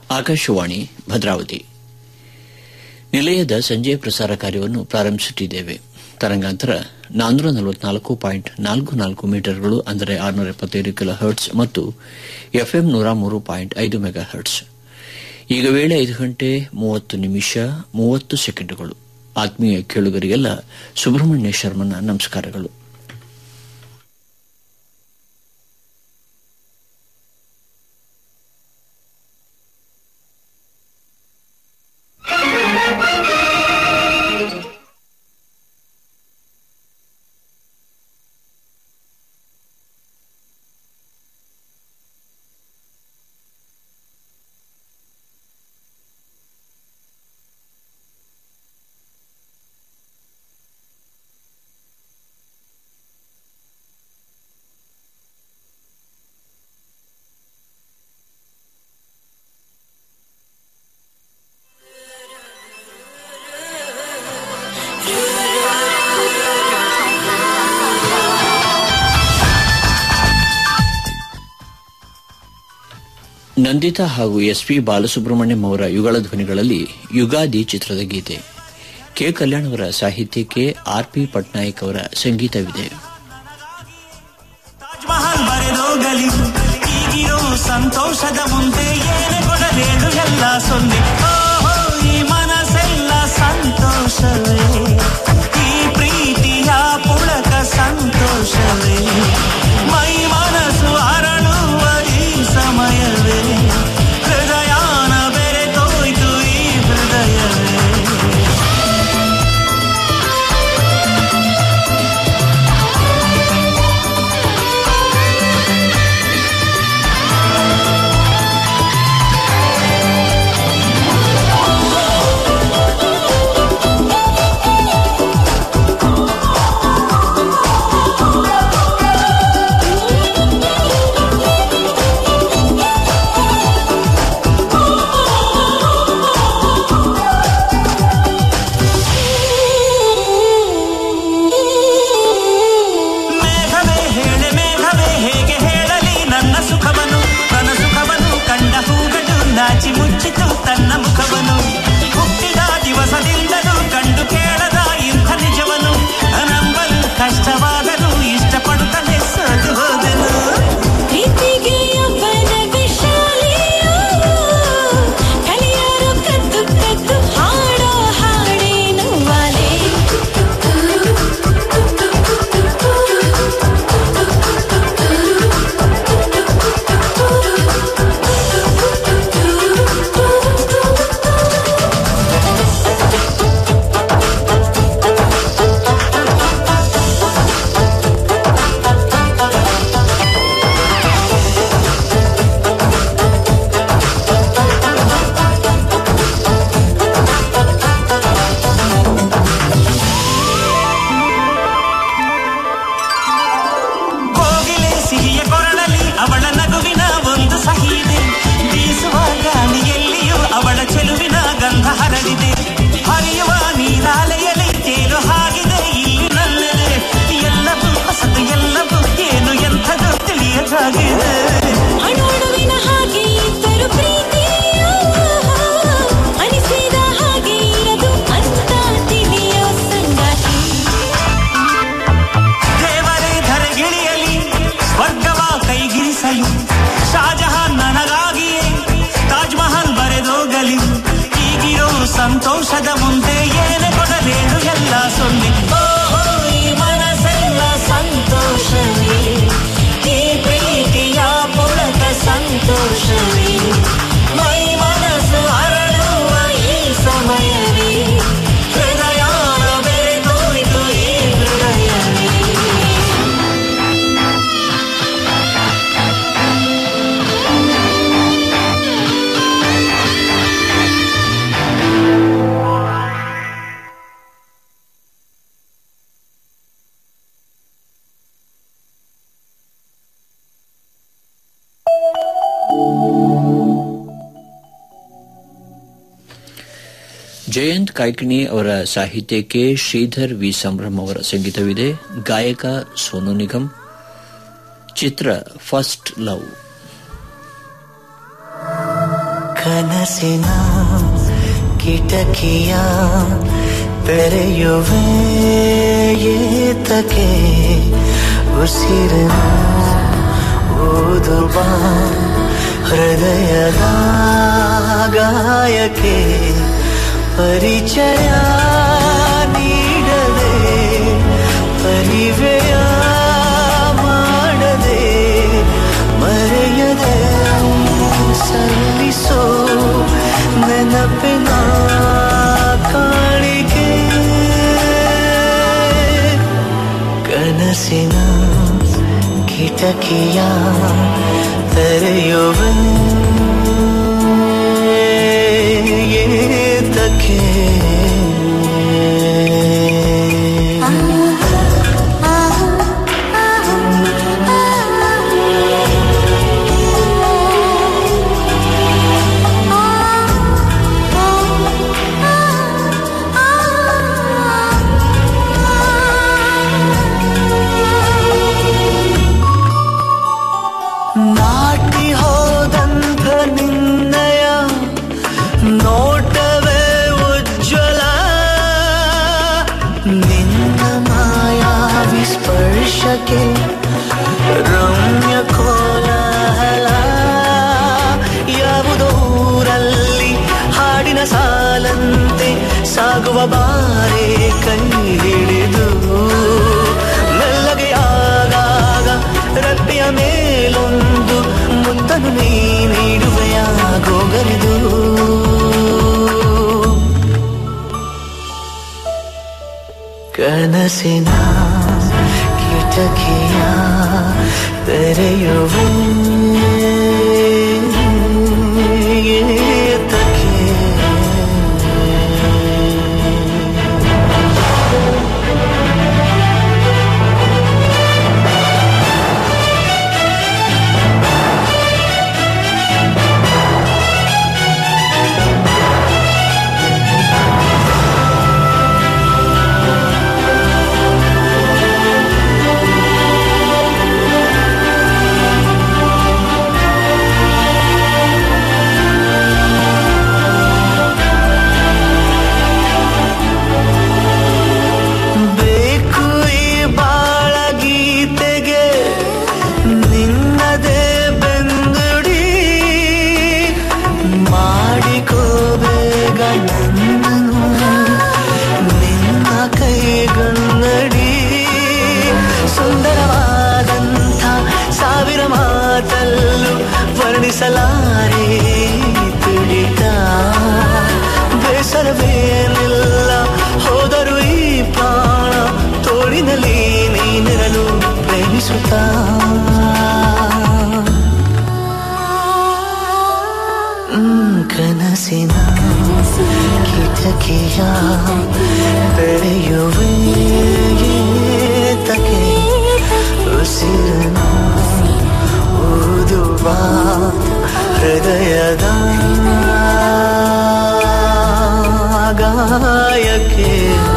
ಆಕಾಶವಾಣಿ ಭದ್ರಾವತಿ ನಿಲಯದ ಸಂಜೆ ಪ್ರಸಾರ ಕಾರ್ಯವನ್ನು ಪ್ರಾರಂಭಿಸುತ್ತಿದ್ದೇವೆ ತರಂಗಾಂತರ ನಾನ್ನೂರ ನಲವತ್ನಾಲ್ಕು ಪಾಯಿಂಟ್ ನಾಲ್ಕು ನಾಲ್ಕು ಮೀಟರ್ಗಳು ಅಂದರೆ ಆರುನೂರ ಎಪ್ಪತ್ತೈದು ಕಿಲೋ ಹರ್ಟ್ಸ್ ಮತ್ತು ಎಫ್ಎಂ ನೂರ ಮೂರು ಪಾಯಿಂಟ್ ಐದು ಮೆಗಾ ಹರ್ಟ್ಸ್ ಈಗ ವೇಳೆ ಐದು ಗಂಟೆ ಮೂವತ್ತು ನಿಮಿಷ ಮೂವತ್ತು ಸೆಕೆಂಡುಗಳು ಆತ್ಮೀಯ ಕೇಳುಗರಿಗೆಲ್ಲ ಸುಬ್ರಹ್ಮಣ್ಯ ಶರ್ಮನ ನಮಸ್ಕಾರಗಳು ನಂದಿತಾ ಹಾಗೂ ಎಸ್ಪಿ ಬಾಲಸುಬ್ರಹ್ಮಣ್ಯಂ ಅವರ ಯುಗಳ ಧ್ವನಿಗಳಲ್ಲಿ ಯುಗಾದಿ ಚಿತ್ರದ ಗೀತೆ ಕೆ ಕಲ್ಯಾಣ್ ಅವರ ಸಾಹಿತ್ಯಕ್ಕೆ ಆರ್ ಪಿ ಪಟ್ನಾಯಕ್ ಅವರ ಸಂಗೀತವಿದೆ ತಾಜ್ ಮಹಲ್ ಬರೆದೋಗಲಿ ಈಗಿರೋ ಸಂತೋಷದ ಮುಂದೆ ಏನೇ ಕೊಡಲೇಳು ಎಲ್ಲ ಸೊನ್ನೆ ಓಹೋ ಈ ಮನಸ್ಸೆಲ್ಲ ಸಂತೋಷವೇ ಈ ಪ್ರೀತಿಯ ಪುಳಕ ಸಂತೋಷವೇ ಮೈ ಮನಸ್ಸು ಅರಳುವ ಈ ಸಮಯವೇ ಹೃದಯಾನ ಬೆರೆತೋಯ್ತು ಈ ಹೃದಯವೇ ಮೇಘವೇ ಹೇಳೆ ಮೇಘವೇ ಹೇಗೆ ಹೇಳಲಿ ನನ್ನ ಸುಖವನು ನನ್ನ ಸುಖವನು ಕಂಡ ಹೂಗಳು ನಾಚಿ ಮುಚ್ಚಿತು ತನ್ನ ಮುಖವನು ಹುಟ್ಟಿದ ದಿವಸದಿಂದಲೂ ಕಂಡು ಕೇಳದ ಇಂಥ ನಿಜವನು ನಂಬಲು ಕಷ್ಟವಾದರೂ ಇಷ್ಟಪಡುತ್ತಲೇ ಸೋತು ಹೋದನು ಪ್ರೀತಿಗೆ ಒಬ್ಬನ ವಿಶಾಲಿಯೋ ಕಲಿಯರು ಕದ್ದು ಕದ್ದು ಹಾಡೋ ಹಾಡೇನು ವಾಲೆ ಕೋಗಿಲೆ ಸಿಹಿಯ ಕೊರಳಲಿ ಅವಳ ನಗುವಿನ ಒಂದು ಸಹಿ ಇದೆ ಬೀಸುವ ಗಾಳಿಯಲ್ಲಿಯೂ ಅವಳ ಚೆಲುವಿನ ಗಂಧ ಹರಡಿದೆ ಹರಿಯುವ ನೀರಾಲೆಯಲ್ಲಿ ತೇಲು ಹಾಗಿದೆ ಇಲ್ಲಿ ನನ್ನದೆ ಎಲ್ಲವೂ ಹೊಸದು ಎಲ್ಲವೂ ಏನು ಎಂಥದ್ದು ತಿಳಿಯದಾಗಿದೆ ಅಣುವಿನ ಹಾಗೆ ಇದ್ದರು ಪ್ರೀತಿಯೋ ಅನಿಸಿದ ಹಾಗೆ ಇರದು ಅಂತ ತಿಳಿಯೋ ಸಂಗಾತಿ ದೇವರೇ ಧರೆಗಿಳಿಯಲಿ ಸ್ವರ್ಗವ ಕೈಗಿರಿಸಲಿ ಶಾಜಹಾನ್ ನನಗಾಗಿಯೇ ತಾಜ್ ಮಹಲ್ ಬರೆದೋಗಲಿ ಈಗಿರೋ ಸಂತೋಷದ ಮುಂದೆ ಏನೇ ಕೊಡಲೇಳು ಎಲ್ಲ ಸೊನ್ನೆ ಓಹೋ ಈ ಮನಸ್ಸೆಲ್ಲ ಸಂತೋಷವೇ ಈ ಪ್ರೀತಿಯ ಪುಳಕ ಸಂತೋಷವೇ ಮೈ ಮನಸ್ಸು ಅರಳುವ ಈ ಸಮಯವೇ ಹೃದಯ ಬೆರೆತೋಯ್ತು ಈ ಹೃದಯವೇ ಜಯಂತ್ ಕಾಯ್ಕಿಣಿ ಅವರ ಸಾಹಿತ್ಯಕ್ಕೆ ಶ್ರೀಧರ್ ವಿ ಸಂಭ್ರಮ್ ಅವರ ಸಂಗೀತವಿದೆ ಗಾಯಕ ಸೋನು ನಿಗಮ್ ಚಿತ್ರ ಫಸ್ಟ್ ಲವ್ ಕೈ ಕನಸಿನ ಕಿಟಕಿಯ ತೆರೆಯುವೆ ಏತಕ್ಕೆ ಉಸಿರನು ಓದುವ ಹೃದಯದ ಗಾಯಕ್ಕೆ ಪರಿಚಯ ನೀಡದೆ ಪರಿವೆಯ ಮಾಡದೆ ಮರೆಯದೆ ಸಲ್ಲಿಸೋ ನೆನಪಿನ ಕಾಣಿಕೆ ಕನಸಿನ ಕಿಟಕಿಯ ತೆರೆಯುವೆ ಏತಕ್ಕೆ ನಾಟಿ ಹೋದಂಥ ನಿನ್ನಯ ನೋಟವೇ ಉಜ್ವಲ ನಿನ್ನ ಮಾಯಾವಿ ಸ್ಪರ್ಶಕ್ಕೆ ರಮ್ಯ ಕೋಲಾಹಲ ಯಾವುದೋ ಊರಲ್ಲಿ ಹಾಡಿನ ಸಾಲಂತೆ ಸಾಗುವ ಬಾರೆ ಕೈ ಹಿಡಿದು ಮೆಲ್ಲಗೆ ಆಗಾಗ ರಪ್ಪೆಯ ಮೇಲೊಂದು ಮುತ್ತನು ನೀ ನೀಡುವೆಯ ಗೋಗರಿದು ಕನಸಿನ ಕಿಟಕಿಯ ತೆರೆಯುವೆ ಏತಕ್ಕೆ ಬೇಕು ಈ ಬಾಳ ಗೀತೆಗೆ ನಿನ್ನದೇ ಬೆಂದುಡಿ ಮಾಡಿಕೋ ಬೇಗ ನನ್ನನು ನಿನ್ನ ಕೈಗನ್ನಡಿ ಸುಂದರವಾದಂಥ ಸಾವಿರ ಮಾತಲ್ಲೂ ವರ್ಣಿಸಲಾರೆ ತುಳಿತ ಬೇಸರವೇನಿಲ್ಲ ಹೋದರು ಈ ಪ್ರಾಣ ತೋಳಿನಲ್ಲಿ ನೀನಿರಲು ಪ್ರೇಮಿಸುತ್ತಾ ಹ್ಮ್, ಕನಸಿನ ಕಿಟಕಿಯ ಬೆಳೆಯುವೆ ಏತಕ್ಕೆ ಉಸಿರನು ಊದುವ ಹೃದಯದ ಗಾಯಕ್ಕೆ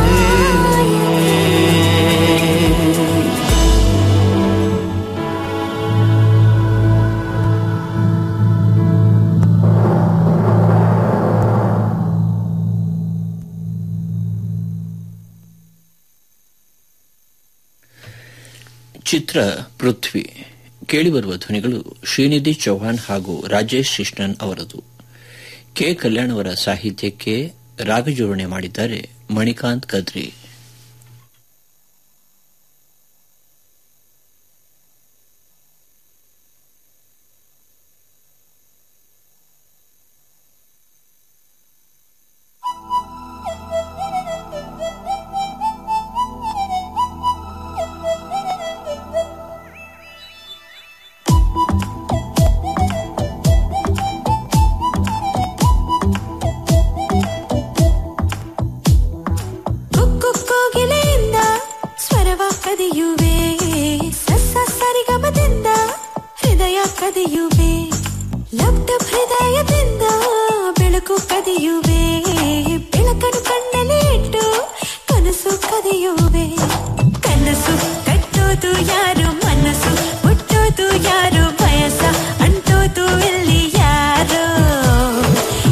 ಚಿತ್ರ ಪೃಥ್ವಿ ಕೇಳಿಬರುವ ಧ್ವನಿಗಳು ಶ್ರೀನಿಧಿ ಚೌಹಾಣ್ ಹಾಗೂ ರಾಜೇಶ್ ಕೃಷ್ಣನ್ ಅವರದು ಕೆ ಕಲ್ಯಾಣ್ ಅವರ ಸಾಹಿತ್ಯಕ್ಕೆ ರಾಗಜೋಡಣೆ ಮಾಡಿದ್ದಾರೆ ಮಣಿಕಾಂತ್ ಕದ್ರಿ ಕುಕ್ಕು ಕೋಗಿಲೆಯಿಂದ ಸ್ವರವ ಕದಿಯುವೆ ಸಸ್ಸ ಸರಿಗಮದಿಂದ ಹೃದಯ ಕದಿಯುವೆ ಲ್ಯಾಪ್ಟಾಪ್ ಹೃದಯದಿಂದ ಬೆಳಕು ಕದಿಯುವೆ ಬೆಳಕನ್ನು ಕಣ್ಣಲ್ಲಿ ಇಟ್ಟು ಕನಸು ಕದಿಯುವೆ ಕನಸು ಕಟ್ಟೋದು ಯಾರು ಮನಸ್ಸು ಮುಟ್ಟೋದು ಯಾರು ಬಯಸ ಅಂಟೋದು ಇಲ್ಲಿ ಯಾರೋ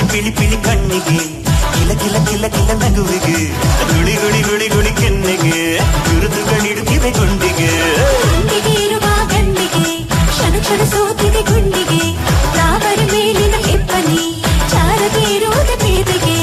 ಪಿಳಿ ಪಿಳಿ ಕಣ್ಣಿಗೆ ಕಿಲ ಕಿಲ ಕಿಲ ಕಿಲ ನಗುವಿಗೆ ಗುಳಿ ಗುಳಿ ಗುಳಿ ಗುಳಿ ಕೆನ್ನೆಗೆ ಗುರುತುಗಳಿಡುತ್ತಿವೆ ಗುಂಡಿಗೆ ಗುಂಡಿಗೆ ಇರುವ ಗಂಡಿಗೆ ಕ್ಷಣ ಕ್ಷಣ ಸೋತಿದೆ ಗುಂಡಿಗೆ ತಾವರ ಮೇಲಿನ ಇಬ್ಬನಿ ಚಾರದೆ ಇರುವುದ ಬೇದಿಗೆ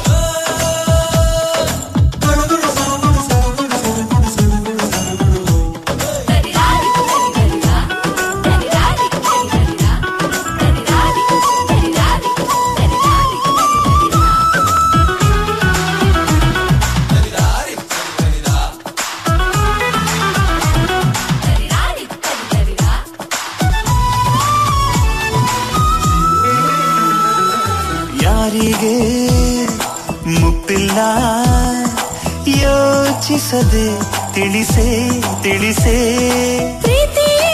ಯಾರಿಗೆ ಮುಪ್ಪಿಲ್ಲ ಯೋಚಿಸದೆ ತಿಳಿಸೇ ತಿಳಿಸೇ ಪ್ರೀತಿಯೇ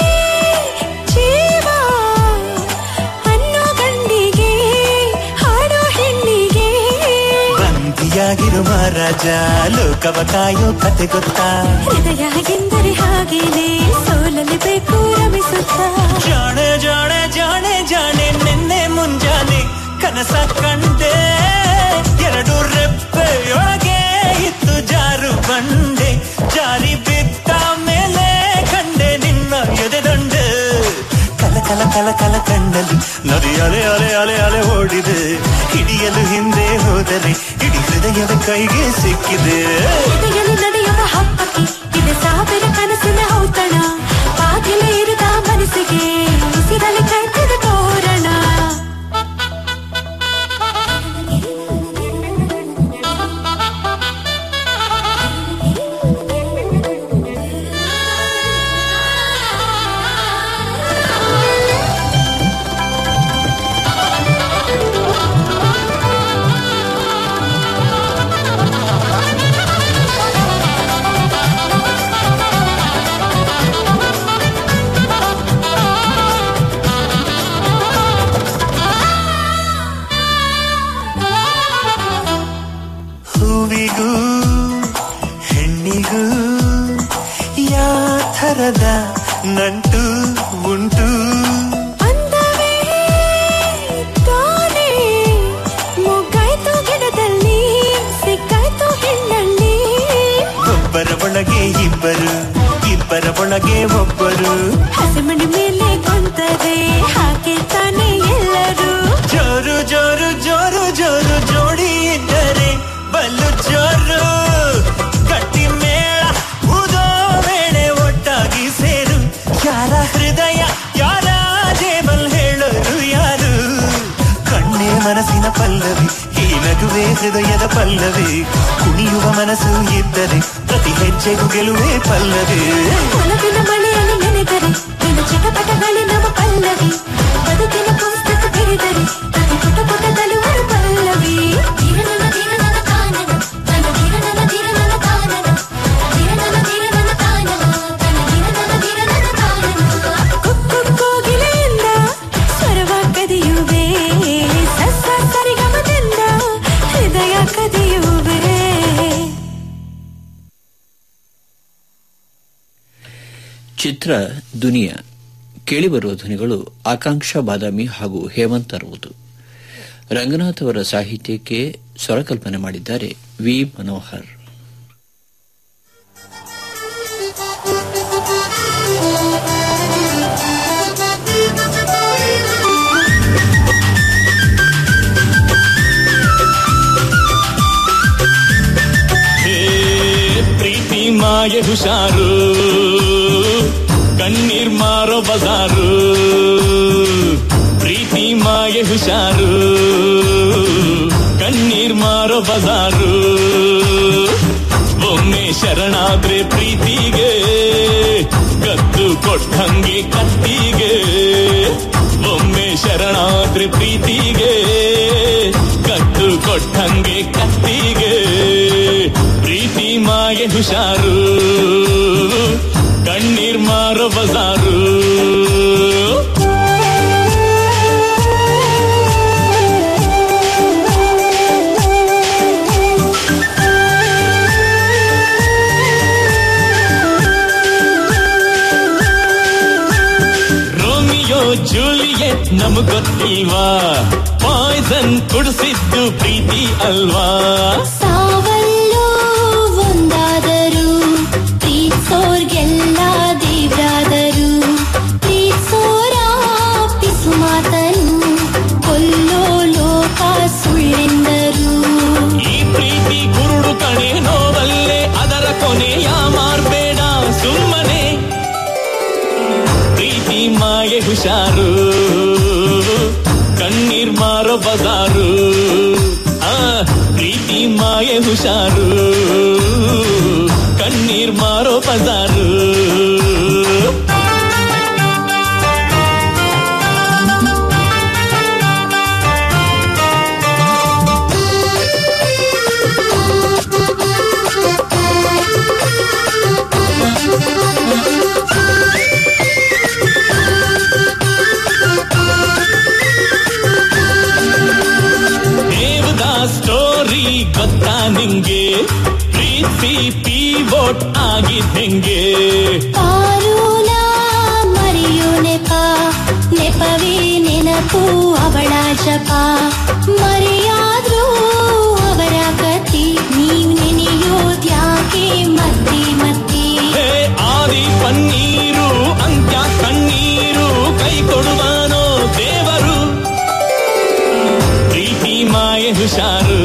ಜೀವ ಅನ್ನೋ ಗಂಡಿಗೆ ಹಾಡೋ ಹೆಣ್ಣಿಗೆ ಬಂದಿಯಾಗಿರುವ ರಾಜ ಲೋಕವ ಕಾಯೋ ಕತೆ ಗೊತ್ತಾ ಹೃದಯ ಎಂದರೆ ಹಾಗೇನೆ ಸೋಲಲಿ ಬೇಕು ರಮಿಸುತ್ತಾ ಜಾಣೆ ಜಾಣೆ ಜಾಣೆ ಜಾಣೆ ನಿನ್ನೆ ಮುಂಜಾನೆ ಕನಸ ಕಂಡೆ ಎರಡು ರೆಪ್ಪೆಯೊಳಗೆ ಇತ್ತು ಜಾರು ಬಂಡೆ ಜಾರಿ ಬಿದ್ದ ಮೇಲೆ ಕಂಡೆ ನಿನ್ನ ಎದೆದಂಡೆ ಕಲ ಕಲ ಕಲ ಕಲ ಕಣ್ಣಲ್ಲಿ ನದಿ ಅಲೆ ಅಲೆ ಅಲೆ ಅಲೆ ಓಡಿದೆ ಹಿಡಿಯಲು ಹಿಂದೆ ಹೋದರೆ ಇಡೀ ಹೃದಯದ ಕೈಗೆ ಸಿಕ್ಕಿದೆ ಎದೆಯಲ್ಲಿ ನಡೆಯುವ ಹಬ್ಬಕ್ಕೆ ಇದೆ ಸಾವಿರ ಕನಸಿನ ಔತಣ ಬಾಗಿಲ ಇರದ ಮನಸ್ಸಿಗೆ ಉಸಿರಲ್ಲಿ ಕಟ್ಟಿದ ತೋರಣ ಹೂವಿಗೂ ಹೆಣ್ಣಿಗೂ ಯಾ ಥರದ ನಂಟು ಉಂಟು ಅಂದವೇ ತಾನೇ ಮೊಗ್ಗಾಯ್ತು ಗಿಡದಲ್ಲಿ ಸಿಕ್ಕಾಯ್ತು ಹೆಣ್ಣಲ್ಲಿ ಒಬ್ಬರ ಒಳಗೆ ಇಬ್ಬರು ಇಬ್ಬರ ಒಳಗೆ ಒಬ್ಬರು ಹಸಿಮಣಿ ಮೇಲೆ ಕೊಂತರೆ ಹಾಗೆ ತಾನೇ ಎಲ್ಲರೂ ಜೋರು ಜೋರು ಜೋರು ಜೋರು ಜೋಡಿ ಇದ್ದರೆ ಬಲ್ಲು ಜೋರು ಗಟ್ಟಿ ಮೇಳ ಉದೋ ವೇಳೆ ಒಟ್ಟಾಗಿ ಸೇರು ಯಾರ ಹೃದಯ ಯಾರ ಜೇಬಲ್ ಹೇಳೋರು ಯಾರು ಕಣ್ಣೇ ಮನಸ್ಸಿನ ಪಲ್ಲವಿ ಈ ನಗುವೆ ಹೃದಯದ ಪಲ್ಲವಿ ಕುಣಿಯುವ ಮನಸ್ಸು ಇದ್ದರೆ ಪ್ರತಿ ಹೆಜ್ಜೆಗೂ ಗೆಲುವೆ ಪಲ್ಲವಿ ಒಲವಿನ ಮಳೆಯಲ್ಲಿ ನೆನೆದರೆ ನಿನ್ನ ಚಿಟಪಟಗಳೇ ನಮ್ಮ ಪಲ್ಲವಿ ಬದುಕಿನ ಪುಸ್ತಕ ತೆರೆದರೆ ಪ್ರತಿ ಪುಟ ಪುಟದಲ್ಲೂ ಒಂದು ಪಲ್ಲವಿ ಧಿರನನ ಧಿರನನ ತಾನನ ತನ ಧಿರನನ ಧಿರನನ ತಾನನ ಧಿರನನ ಧಿರನನ ತಾನನ ತನ ಧಿರನನ ಧಿರನನ ತಾನನ ಕುಕ್ಕು ಕೋಗಿಲೆಯಿಂದ ಸ್ವರವ ಕದಿಯುವೆ ಸಸ್ಸ ಸರಿಗಮದಿಂದ ಹೃದಯ ಕದಿಯುವೆ ಚಿತ್ರ ದುನಿಯಾ ಕೇಳಿಬರುವ ಧ್ವನಿಗಳು ಆಕಾಂಕ್ಷ ಬಾದಾಮಿ ಹಾಗೂ ಹೇಮಂತ್ ಅರುವುದು ರಂಗನಾಥ್ ಅವರ ಸಾಹಿತ್ಯಕ್ಕೆ ಸ್ವರಕಲ್ಪನೆ ಮಾಡಿದ್ದಾರೆ ವಿ ಮನೋಹರ್ ಹೇ ಪ್ರೀತಿ ಮಾಯ ಹುಷಾರು ಕಣ್ಣೀರ್ ಮಾರೋ ಬಜಾರು ಪ್ರೀತಿ ಮಾಯ ಹುಷಾರು ಕಣ್ಣೀರ್ ಮಾರೋ ಬಜಾರು ಒಮ್ಮೆ ಶರಣಾದ್ರೆ ಪ್ರೀತಿಗೆ ಕತ್ತು ಕೊಟ್ಟಂಗೆ ಕತ್ತಿಗೆ ಒಮ್ಮೆ ಶರಣಾದ್ರೆ ಪ್ರೀತಿಗೆ ಕತ್ತು ಕೊಟ್ಟಂಗೆ ಕತ್ತಿಗೆ ಪ್ರೀತಿ ಮಾಗೆ ಹುಷಾರು ಕಣ್ಣೀರ್ ಮಾರೋ ಬಜಾರು ರೋಮಿಯೋ ಜೂಲಿಯೆಟ್ ನಮಗ್ ಗೊತ್ತಿಲ್ವಾ ಬಾಯ್ಸ್ ಪಾಯ್ಸನ್ ಕುಡಿಸಿದ್ದು ಪ್ರೀತಿ ಅಲ್ವಾ ಸಾವಲ್ಲೂ ಒಂದಾದರು ಪ್ರೀತ್ಸೋರ್ಗೆಲ್ಲ ದೇವ್ರಾದರು ಪ್ರೀತ್ಸೋರ ಪಿಸು ಮಾತನು ಕೊಲ್ಲೋ ಲೋಕ ಸುಳ್ಳೆಂದರು ಈ ಪ್ರೀತಿ ಕುರುಡು ಕಣೆ ನೋವಲ್ಲೇ ಅದರ ಕೊನೆಯ ಮಾರ್ಬೇಡ ಸುಮ್ಮನೆ ಪ್ರೀತಿ ಮಾಯೆ ಹುಷಾರು ಕಣ್ಣೀರ್ ಮಾರೋ ಬಜಾರು ಆ ಪ್ರೀತಿ ಮಾಯೆ ಹುಷಾರು ಕಣ್ಣೀರ್ ಮಾರೋ ಬಜಾರು ದೇವದ ಸ್ಟೋರಿ ಗೊತ್ತಾ ನಿಂಗೆ ಪ್ರೀತಿ ಪಿವೋಟ್ ಆಗಿದ್ ಹೆಂಗೆ ಪಾರೂಲ ಮರೆಯೋ ನೆಪ ನೆಪವೇ ನೆನಪು ಅವಳ ಜಪ ಮರೆಯಾದ್ರೂ ಅವರ ಗತಿ ನೀವ್ ನೆನೆಯೋದ್ಯಾಕೆ ಮತ್ತೆ ಮತ್ತೆ ಹೇ ಆದಿ ಪನ್ನೀರು ಅಂತ್ಯ ಕಣ್ಣೀರು ಕೈ ಕೊಡುವಾನೋ ದೇವರು ಪ್ರೀತಿ ಮಾಯೆ ಹುಷಾರು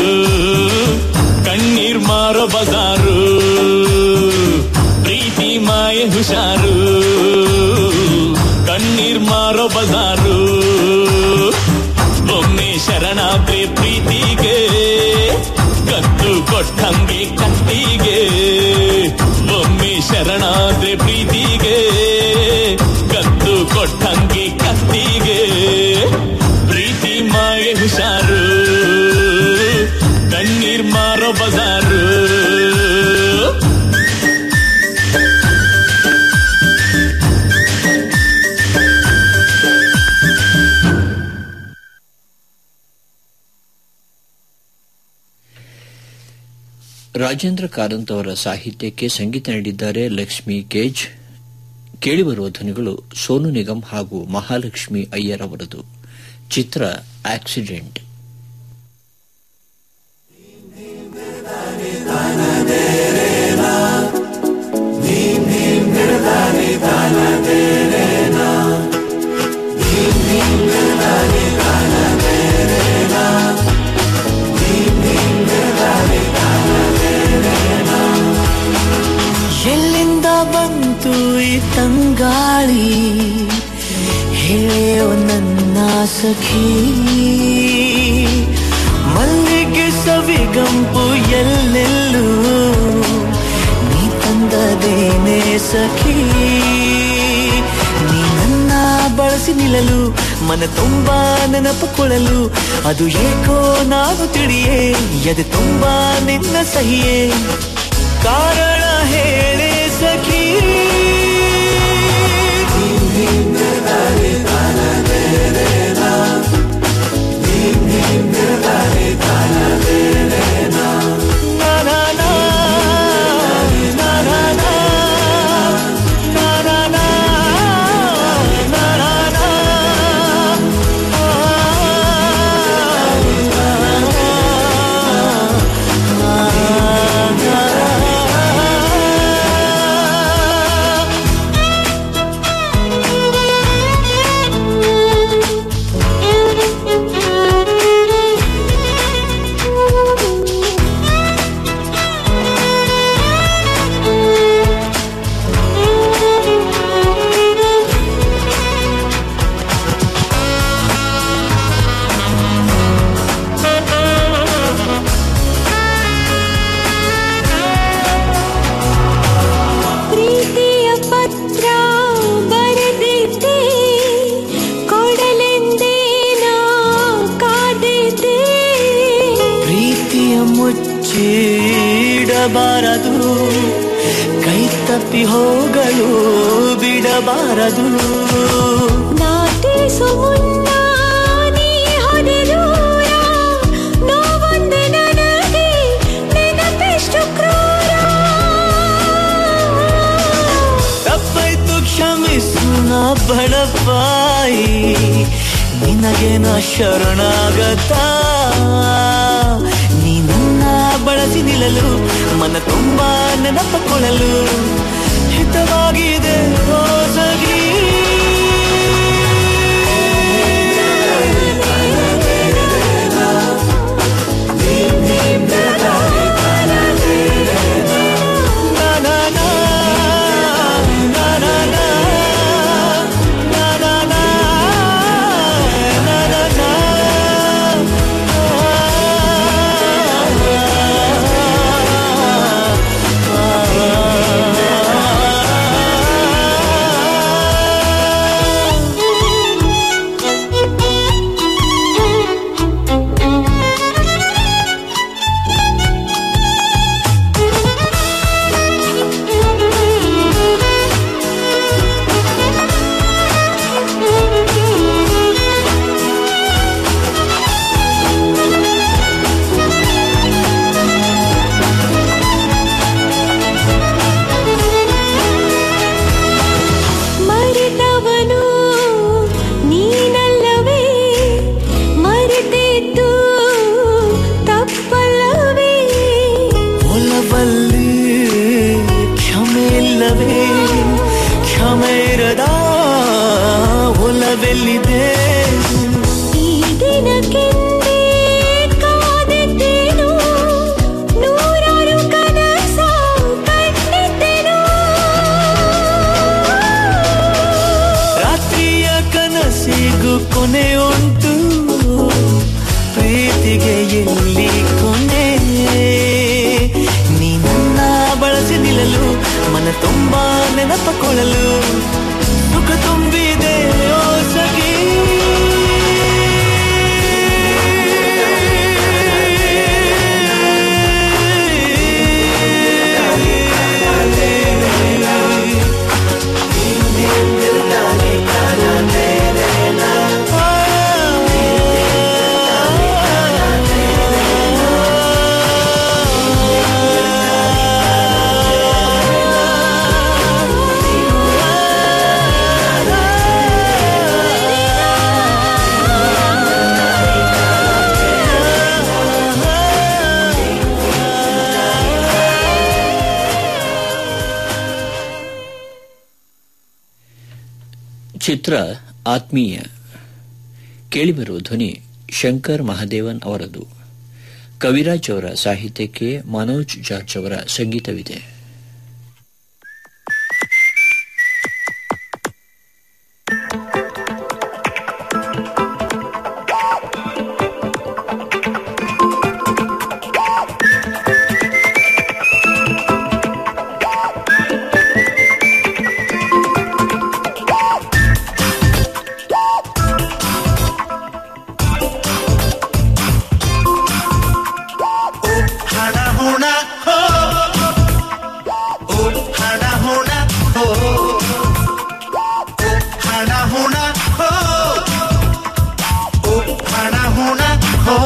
ಕಣ್ಣೀರ್ ಮಾರೋ ಬಜಾರು ಪ್ರೀತಿ ಮಾಯೆ ಹುಷಾರು ಕಣ್ಣೀರ್ ಮಾರೋ ಬಜಾರು ಒಮ್ಮೆ ಶರಣಾದ್ರೆ ಪ್ರೀತಿಗೆ ಕತ್ತು ಕೊಟ್ಟಂಗೆ ಕತ್ತಿಗೆ ಒಮ್ಮೆ ಶರಣಾದ್ರೆ ಪ್ರೀತಿಗೆ ಕತ್ತು ಕೊಟ್ಟಂಗೆ ಕತ್ತಿಗೆ ಪ್ರೀತಿ ಮಾಯೆ ಹುಷಾರು ಕಣ್ಣೀರ್ ಮಾರೋ ಬಜಾರು ರಾಜೇಂದ್ರ ಕಾರಂತ್ ಅವರ ಸಾಹಿತ್ಯಕ್ಕೆ ಸಂಗೀತ ನೀಡಿದ್ದಾರೆ ಲಕ್ಷ್ಮಿ ಕೇಜ್ ಕೇಳಿಬರುವ ಧ್ವನಿಗಳು ಸೋನು ನಿಗಮ್ ಹಾಗೂ ಮಹಾಲಕ್ಷ್ಮಿ ಅಯ್ಯರ್ ಅವರದು ಚಿತ್ರ ಆಕ್ಸಿಡೆಂಟ್ ಎಲ್ಲಿಂದ ಬಂತು ಈ ತಂಗಾಳಿ ಹೇಳೋ ನನ್ನ ಸಖಿ ಮಲ್ಲಿಗೆ ಸವಿಗಂಪು ಎಲ್ಲೆಲ್ಲೂ ನೀ ತಂದದೇನೆ ಸಖಿ ನೀ ನನ್ನ ಬಳಸಿ ನಿಲ್ಲಲು ಮನ ತುಂಬಾ ನೆನಪು ಕೊಳಲು ಅದು ಏಕೋ ನಾನು ತಿಳಿಯೇ ಎದೆ ತುಂಬಾ ನಿನ್ನ ಸಹಿಯೇ ಕಾರಣ ಹೇಳೆ ಸಖಿ ನಾ, ನಾ, ನಾ, ನಾ, ನಾ, ನಾ, ನಾ, ನಾ, ನಾ, ನಾ, ನಾ, ನಾ. ಪ್ರೀತಿಯ ಪತ್ರ ಬರೆದಿದ್ದೆ ಕೊಡಲೆಂದೇ ನಾ ಕಾದಿದ್ದೆ ಪ್ರೀತಿಯ ಮುಚ್ಚಿಡಬಾರದು ಕೈ ತಪ್ಪಿ ಹೋಗಲು ಬಿಡಬಾರದು ನಾಟಿಸು ಮುನ್ನ ನೀ ಹೊಡೆದೂರ ನೋವೊಂದೆ ನನಗೆ ನೆನಪೆಷ್ಟು ಕ್ರೂರ ತಪ್ಪಾಯ್ತು ಕ್ಷಮಿಸು ನಾ ಬಡಪಾಯಿ ನಿನಗೇನ ಶರಣಾಗತ್ತಾ ನೀ ನನ್ನ ಬಳಸಿ ನಿಲ್ಲಲು ಮನ ತುಂಬಾ ನೆನಪಕೊಳ್ಳಲು ಹಿತವಾಗಿದೆ ರೋಸಗಿ ನಾ ನಾ ನಾ, ನಾ ನಾ ನಾ, ನಾ ನಾ ನಾ, ನಾ ನಾ ನಾ. ಮರೆತವನು ನೀನಲ್ಲವೇ ಮರೆತಿದ್ದು ತಪ್ಪಲ್ಲವೇ ಒಲವಲ್ಲಿ ಕ್ಷಮೆ ಇಲ್ಲವೇ ಕ್ಷಮೆ ಇರದ ಒಲವೆಲ್ಲಿದೆ ಈ ದಿನಕ್ಕೆಂದೇ ಕಾದಿದ್ದೇನು ನೂರಾರು ಕನಸ ಕಂಡಿದ್ದೆನು ರಾತ್ರಿಯ ಕನಸಿಗೂ ಕೊನೆ ಉಂಟು ಪ್ರೀತಿಗೆ ಎಲ್ಲಿ ಕೊನೆ ನೀ ನನ್ನ ಬಳಸಿ ನಿಲ್ಲಲು ಮನ ತುಂಬಾ ನೆನಪಕೊಳ್ಳಲು ಸುಖ ತುಂಬಿದೆ ಓ ಸಖಿ ಚಿತ್ರ ಆತ್ಮೀಯ ಕೇಳಿಬರುವ ಧ್ವನಿ ಶಂಕರ್ ಮಹಾದೇವನ್ ಅವರದು ಕವಿರಾಜ್ ಅವರ ಸಾಹಿತ್ಯಕ್ಕೆ ಮನೋಜ್ ಜಾರ್ಜ್ ಅವರ ಸಂಗೀತವಿದೆ ಹಣ ಹುಣ ಹೋ ಓ ಹಣ ಹುಣ ಹೋ ಓ ಹಣ ಹುಣ ಹೋ ಓ ಹಣ ಹುಣ ಹೋ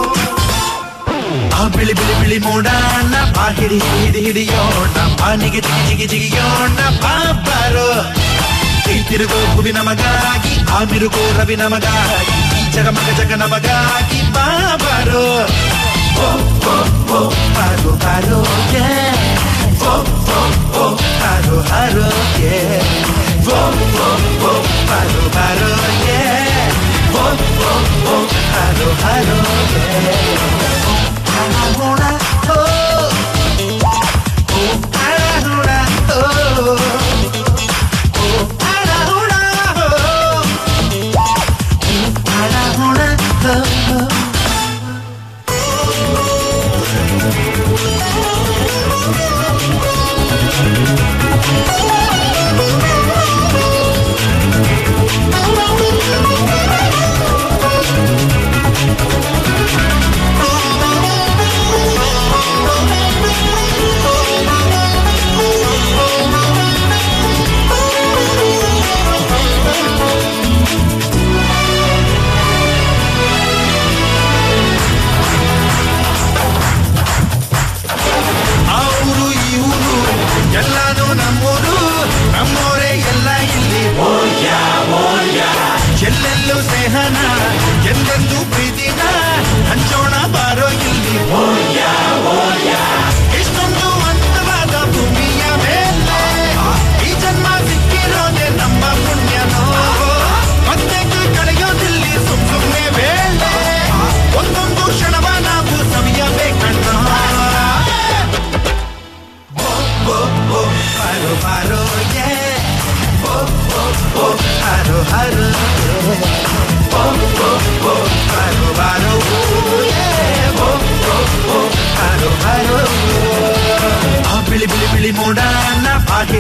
ಆ ಬಿಳಿ ಬಿಳಿ ಬಿಳಿ ಮೋಡಾಣ ಬಾ ಹಿಡಿ ಹಿಡಿ ಹಿಡಿಯೋಣ ಬಾನಿಗೆ ಜಿಗಿ ಜಿಗಿ ಜಿಗಿಯೋಣ ಬಾಬಾರೋ ಈ ತಿರುಗೋ ಭುವಿ ನಮಗಾಗಿ ಆ ಮಿರುಗೋ ರವಿ ನಮಗಾಗಿ ಈ ಜಗಮಗ ಜಗ ನಮಗಾಗಿ ಬಾಬಾರೋ ಓ ಓ ಓ ಹಾರೋ ಹಾರೋ yeah. ಓ ಓ ಓ ಹಾರೋ ಹಾರೋ yeah. ಓ ಓ ಓ ಹಾರೋ ಹಾರೋ yeah. ಓ ಓ ಓ ಹಾರೋ ಹಾರೋ yeah. ಹಣ ಹೋ ಓ ಹಣ ಹುಣ ಹೋ ಓ ಹಣ ಹುಣ ಹೋ ಹಣ ಹುಣ ಹೋ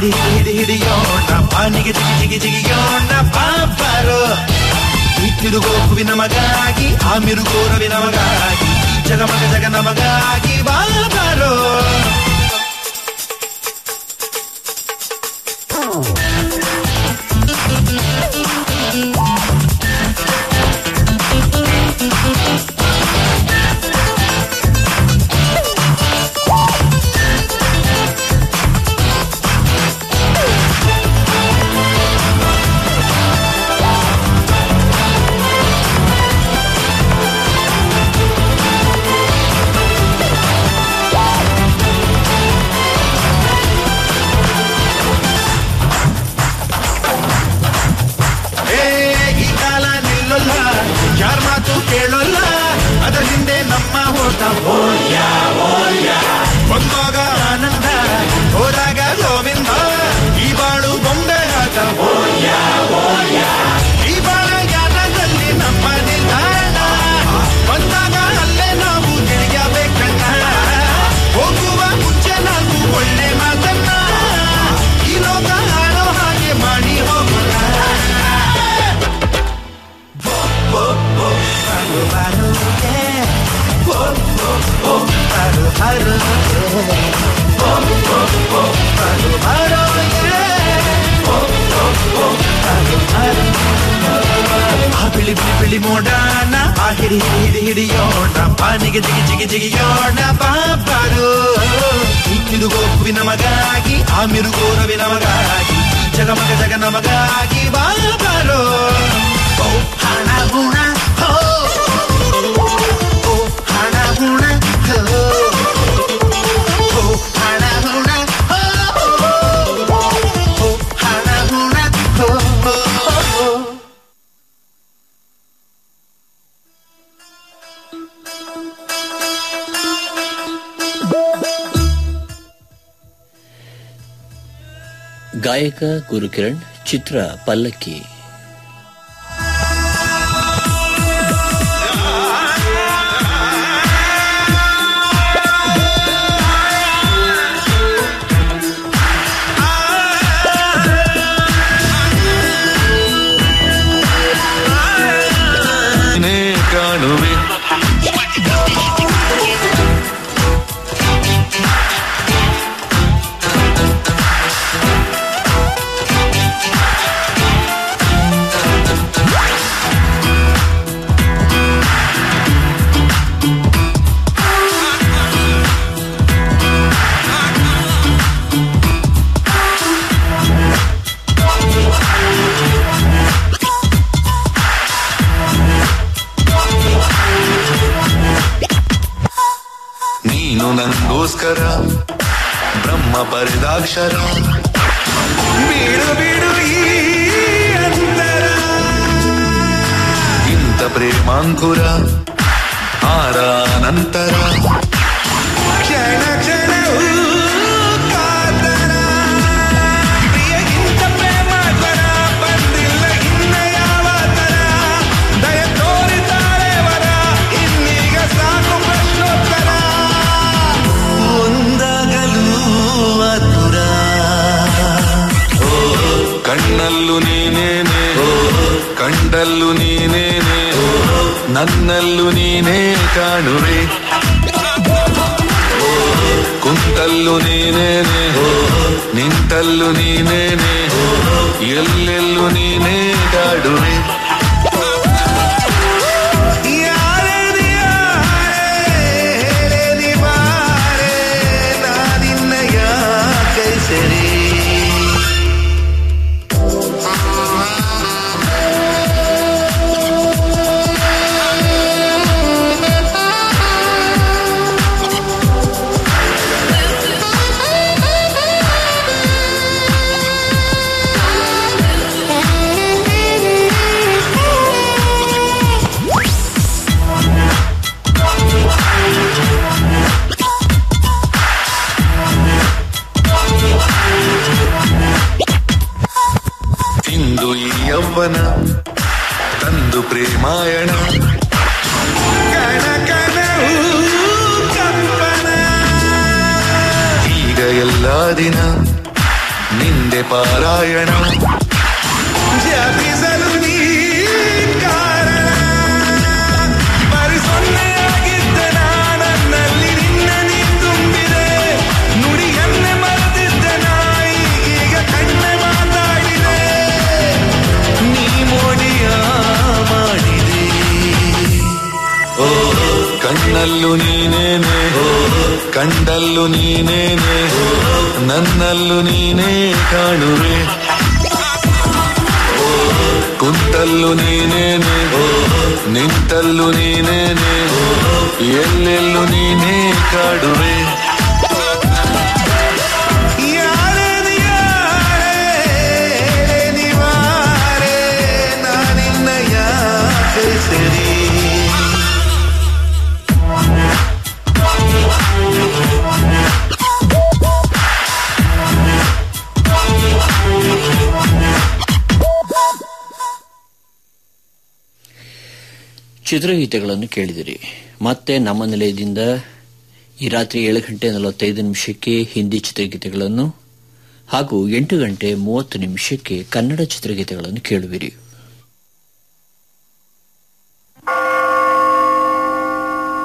ಹಿಡಿ ಹಿಡಿ ಹಿಡಿಯೋಣ ಪಾನಿಗೆ ಜಿಗಿ ಜಿಗಿ ಜಿಗಿಯೋಣ ಪಾಪರು ಈ ತಿರುಗೋ ಹೂವಿನ ಮಗಾಗಿ ಆ ಮಿರುಗೋ ರವಿನ ಮಗಾಗಿ ಈ ಜಗಮಗ ಜಗ ನಮಗಾಗಿ ಬಾಬರು ಏ ಈ ಕಾಲ ನಿಲ್ಲಲ್ಲ ಯಾರ ಮಾತು ಕೇಳಲ್ಲ ಅದರ ಹಿಂದೆ ನಮ್ಮ ಓಟ ಓಲ್ಯ ಓಲ್ಯ ಬಂದಾಗ ಆನಂದ ಹೋದಾಗ ಗೋವಿಂದ ಈ ಬಾಳು ಬೊಂಬೆ ಆಟ ಓಲ್ಯ ಓಲ್ಯ ಈ ಬಾಳ ಯಾನದಲ್ಲಿ ನಮ್ಮ ನಿಲ್ದಾಣ ಬಂದಾಗ ಅಲ್ಲೇ ನಾವು ತಿಳಿಯಬೇಕಣ್ಣ ಹೋಗುವ ಮುಂಚೆ ನಾವು ಒಳ್ಳೆ ಮಾತನ್ನ ಈ ಲೋಕ ಆಡೋ ಹಾಗೆ ಮಾಡಿ ಹೋಗೋಣ ಆ ಬಿಳಿ ಬಿಳಿ ಬಿಳಿ ಮೋಡಾನ ಆ ಹಿಡಿ ಹಿಡಿ ಹಿಡಿ ಹಿಡಿಯೋಣ ಪಾನಿಗೆ ಜಿಗಿ ಜಿಗಿ ಜಿಗಿಯೋಣ ಬಾಬಾರು ಈ ತಿರುಗೋ ಹೂವಿನ ಮಗಾಗಿ ಆ ಮಿರುಗೋ ರವಿನ ಮಗಾಗಿ ಈ ಜಗಮಗ ಜಗ ನಮಗಾಗಿ ಬಾಬಾರು ಓ ಹಣ ಗುಣ ಹೋ ಓ ಹಣ ಗುಣ ಹೋ ಓ ಹಣ ಗುಣ ಹೋ ಓ ಹಣ ಗುಣ ಹೋ ಗಾಯಕ ಗುರುಕಿರಣ್ ಚಿತ್ರ ಪಲ್ಲಕ್ಕಿ ನೇ ಕಾಣುವೆ ನೀನು ನಂಗೋಸ್ಕರ ಬ್ರಹ್ಮ ಬರೆದಾಕ್ಷರ ಬೀಡು ಬೀಡು ಈ ಅಂತರ ಇಂಥ ಪ್ರೇಮಾಂಕುರ ಆರ ನಂತರ ಕ್ಷಣ ಕ್ಷಣವೂ ಕಾತರ ಪ್ರಿಯ ಇಂಥ ಪ್ರೇಮ ಜ್ವರ ಬಂದಿಲ್ಲ ಇನ್ನ ಯಾವ ತರ ದಯ ತೋರಿದ್ದಾರೆ ವರ ಇನ್ನೀಗ ಸಾಕು ಪ್ರಶ್ನೋತ್ತರ ಒಂದಾಗಲು ಆತುರ ಕಣ್ಣಲ್ಲೂ ನೀನೇನೆ ಕಂಡಲ್ಲೂ ನೀನೇನೆ ನನ್ನಲ್ಲೂ ನೀನೇ ಕಾಣುವೆ ಕುಂತಲ್ಲೂ ನೀನೇನೆ ನಿಂತಲ್ಲೂ ನೀನೇನೆ ಎಲ್ಲೆಲ್ಲೂ ನೀನೇ ಕಾಡುವೆ ಯಾರೇ ಯಾರೇ ಹೇಳಿ ಬಾರೆ ನಾನಿನ್ನ ಯಾಕೆ ಸರಿ ಇಂದು ಈ ಯೌವನ ತಂದು ಪ್ರೇಮಾಯಣ ಕಣ ಕಣವು ಕಂಪನ ಈಗ ಎಲ್ಲ ದಿನ ನಿನ್ನ ಗೀತೆ ಪಾರಾಯಣ ಜಾಪಿಸಲು ನೀ ಕಾರಣ ಬರಿ ಸೊನ್ನೆಯಾಗಿದ್ದ ನನ್ನಲ್ಲಿ ನಿನ್ನ ನೀ ತುಂಬಿದೆ ನುಡಿಯನ್ನೇ ಮರೆತಿದ್ದ ನಾಯಿಗೀಗ ಕಣ್ಣೆ ಮಾತಾಡಿದೆ ನೀ ಮೋಡಿಯ ಮಾಡಿದೆ ಓ ಕಣ್ಣಲ್ಲೂ ನೀನೇನೆ ಕಂಡಲ್ಲೂ ನೀನೇನೆ ನನ್ನಲ್ಲೂ ನೀನೇ ಕಾಣುವೆ ಓ, ಕುಂತಲ್ಲೂ ನೀನೇನೆ ನಿಂತಲ್ಲೂ ನೀನೇನೆ ಎಲ್ಲೆಲ್ಲೂ ನೀನೇ ಕಾಡುವೆ ಯಾರೇ ಯಾರೇ ನಿವಾರೆ ನಾನಿನ್ನ ಯಾಕೆ ಸರಿ ಚಿತ್ರಗೀತೆಗಳನ್ನು ಕೇಳಿದಿರಿ ಮತ್ತೆ ನಮ್ಮ ನಿಲಯದಿಂದ ಈ ರಾತ್ರಿ ಏಳು ಗಂಟೆ ನಲವತ್ತೈದು ನಿಮಿಷಕ್ಕೆ ಹಿಂದಿ ಚಿತ್ರಗೀತೆಗಳನ್ನು ಹಾಗೂ ಎಂಟು ಗಂಟೆ ಮೂವತ್ತು ನಿಮಿಷಕ್ಕೆ ಕನ್ನಡ ಚಿತ್ರಗೀತೆಗಳನ್ನು ಕೇಳುವಿರಿ